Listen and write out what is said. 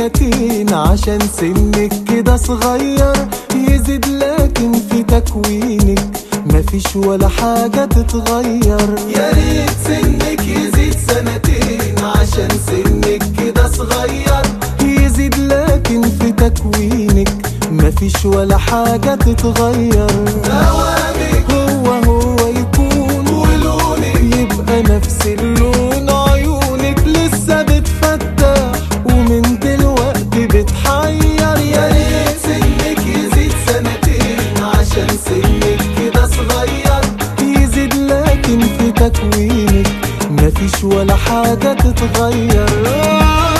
سنتين عشان سنك كده صغير يزيد لكن في تكوينك مفيش ولا حاجة تتغير يا ريت سنك يزيد سنتين عشان سنك كده صغير يزيد لكن في تكوينك مفيش ولا حاجة تتغير دوامك هو هو يكون ولونك يبقى نفس اللون عيونك لسه بتفتح ومن دلوقتي بتحير يا ريت سنك يزيد سنتين عشان سنك كده صغير يزيد لكن في تكوينك مفيش ولا حاجة تتغير